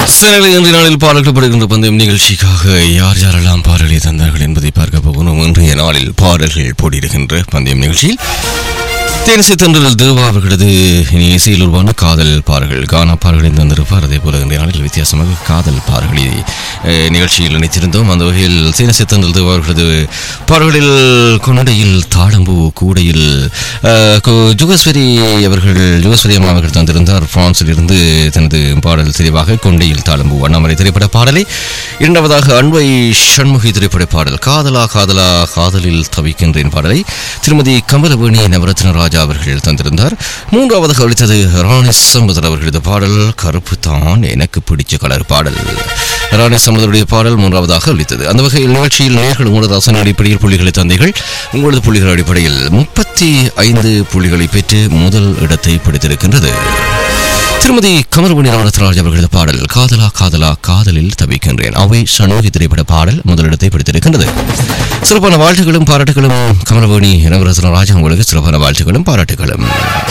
சேனலில் இன்றைய நாளில் பாடல்கள் பந்தயம் நிகழ்ச்சிக்காக யார் யாரெல்லாம் பாடலை தந்தார்கள் என்பதை பார்க்க போகணும் இன்றைய நாளில் பாடல்கள் போட்டியிடுகின்ற பந்தயம் நிகழ்ச்சியில் தேனிசை தன்றல் தேவா அவர்களது இனி இசையில் உருவான காதல் பாடல்கள் கானா பாடல்களை தந்திருப்பார் அதே போல இன்றைய நாளில் வித்தியாசமாக காதல் பாடல்களை அஹ், நிகழ்ச்சியில் நினைத்திருந்தோம் அந்த வகையில் தேனிசை தன்றல் தேவா அவர்களது பாடல்களில் கொண்டையில் தாளம்பூ கூடையில் அஹ், கு- ஜுகஸ்வரி அவர்கள் ஜுகஸ்வரி அம்மா அவர்கள் தந்திருந்தார் பிரான்சில் இருந்து தனது பாடல் தெளிவாக கொண்டையில் தாளம்பூ அண்ணாமலை திரைப்பட பாடலை இரண்டாவதாக அன்வை சண்முகி திரைப்பட பாடல் காதலா காதலா காதலில் தவிக்கின்றேன் பாடலை திருமதி கமலவேணி நவரத்ன ராஜா அவர்கள் தந்திருந்தார் மூன்றாவதாக ஒழித்தது ராணி சம்பதர் அவர்களது பாடல் கருப்பு தான் எனக்கு பிடிச்ச கலர் பாடல் ராணி சம்பதருடைய பாடல் மூன்றாவதாக ஒழித்தது அந்த வகையில் நிகழ்ச்சியில் நேர்கள் உங்களது ரசன அடிப்படையில் புள்ளிகளை தந்தீர்கள் உங்களது புள்ளிகள் அடிப்படையில் முப்பத்தி ஐந்து புள்ளிகளை பெற்று முதல் இடத்தை பிடித்திருக்கின்றது திருமதி கமர்மணி ராமரத்ராஜ் அவர்களது பாடல் காதலா காதலா காதலில் தவிக்கின்றேன் அவை சண்முகி திரைப்பட பாடல் முதலிடத்தை பிடித்திருக்கின்றது சிறப்பான வாழ்த்துக்களும் பாராட்டுகளும் கமலவேணி ராஜா உங்களுக்கு சிறப்பான வாழ்த்துக்களும் பாராட்டுகளும்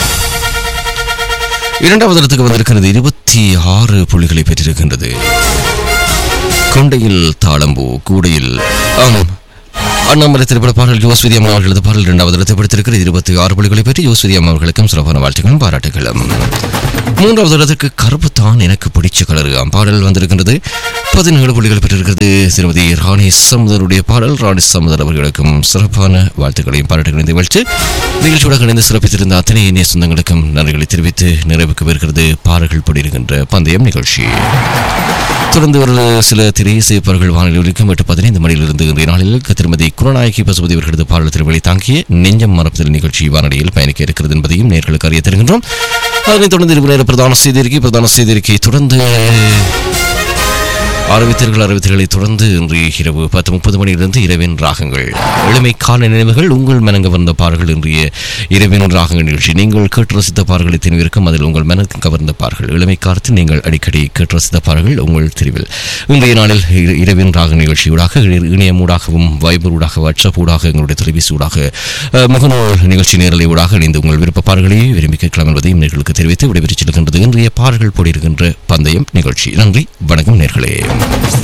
இரண்டாவது இடத்துக்கு வந்திருக்கிறது இருபத்தி ஆறு புள்ளிகளை பெற்றிருக்கின்றது கொண்டையில் தாளம்பூ கூடையில் ஆமாம் அண்ணாமலை திரைப்பட பாடல் யோஸ்வரி அம்மா அவர்களது பாடல் இரண்டாவது இடத்தை பிடித்திருக்கிறது இருபத்தி ஆறு புள்ளிகளை பெற்று யோஸ்வரி அம்மா அவர்களுக்கும் சிறப்பான வாழ்த்துக்களும் பாராட்டுகளும் மூன்றாவது இடத்துக்கு கருப்பு தான் எனக்கு பிடிச்ச கலர் பாடல் வந்திருக்கின்றது பதினேழு புள்ளிகள் பெற்றிருக்கிறது திருமதி ராணி சமுதருடைய பாடல் ராணி சமுதர் அவர்களுக்கும் சிறப்பான வாழ்த்துக்களையும் பாராட்டுகளையும் நிகழ்ச்சி நிகழ்ச்சியோட இணைந்து சிறப்பித்திருந்த அத்தனை இணைய சொந்தங்களுக்கும் நன்றிகளை தெரிவித்து நிறைவுக்கு வருகிறது பாடல்கள் படியிருக்கின்ற பந்தயம் நிகழ்ச்சி தொடர்ந்து ஒரு சில திரையிசை பாடல்கள் வானிலை ஒலிக்கும் எட்டு பதினைந்து மணியிலிருந்து இன்றைய நாளில் திருமதி குணநாயகி பசுபதி அவர்களது பாடல் திருவள்ளி தாங்கிய நெஞ்சம் மரப்புதல் நிகழ்ச்சி வானொலியில் பயணிக்க இருக்கிறது என்பதையும் நேர்களுக்கு அறிய தருகின்றோம் அதனைத் தொடர்ந்து இருபது நேர பிரதான செய்திருக்கை பிரதான செய்திருக்கை தொடர்ந்து அறிவித்தர்கள் அறிவித்தர்களை தொடர்ந்து இன்று இரவு பத்து முப்பது மணியிலிருந்து இரவின் ராகங்கள் எளிமைக்கான நினைவுகள் உங்கள் மனங்க வந்த பாடல்கள் இன்றைய இரவின் ராகங்கள் நிகழ்ச்சி நீங்கள் கேட்டு ரசித்த பாடல்களை தெரிவிக்கும் அதில் உங்கள் மனக்கு கவர்ந்த பாடல்கள் எளிமை காலத்தில் நீங்கள் அடிக்கடி கேட்டு ரசித்த பாடல்கள் உங்கள் தெரிவில் இன்றைய நாளில் இர- இரவின் ராக நிகழ்ச்சியூடாக இ- இணையமூடாகவும் வைபர் ஊடாக வாட்ஸ்அப் ஊடாக எங்களுடைய தொலைபேசி ஊடாக அஹ், முகநூல் நிகழ்ச்சி நேரலை ஊடாக இணைந்து உங்கள் விருப்ப பாடல்களை விரும்பி கேட்கலாம் என்பதையும் நேர்களுக்கு தெரிவித்து விடைபெற்றுச் செல்கின்றது இன்றைய பாடல்கள் போடியிருக்கின்ற பந்தயம் நிகழ்ச்சி நன்றி வணக்கம் நேர்களே